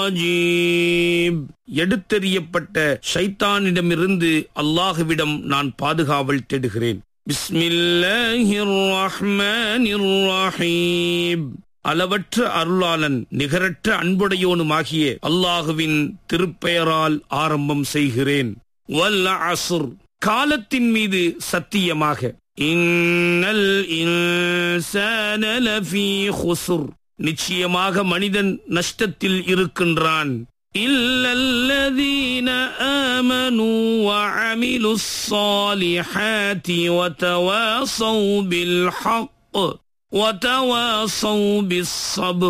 ரஜீம். எடுத்தெறியப்பட்ட ஷைத்தானிடமிருந்து அல்லாஹுவிடம் நான் பாதுகாவல் தேடுகிறேன் பிஸ்மில்லாஹிர் ரஹ்மானிர் ரஹீம் அளவற்ற அருளாளன் நிகரற்ற அன்புடையோனுமாகிய அல்லாஹுவின் திருப்பெயரால் ஆரம்பம் செய்கிறேன் வல் அஸ்ர் காலத்தின் மீது சத்தியமாக இன்னல் இன்சான லஃபீ குஸ்ர் நிச்சயமாக மனிதன் நஷ்டத்தில் இருக்கின்றான் இல்லல்லதீன ஆமனு وعملوا الصالحات وتواصوا بالحق وتواصوا بالصبر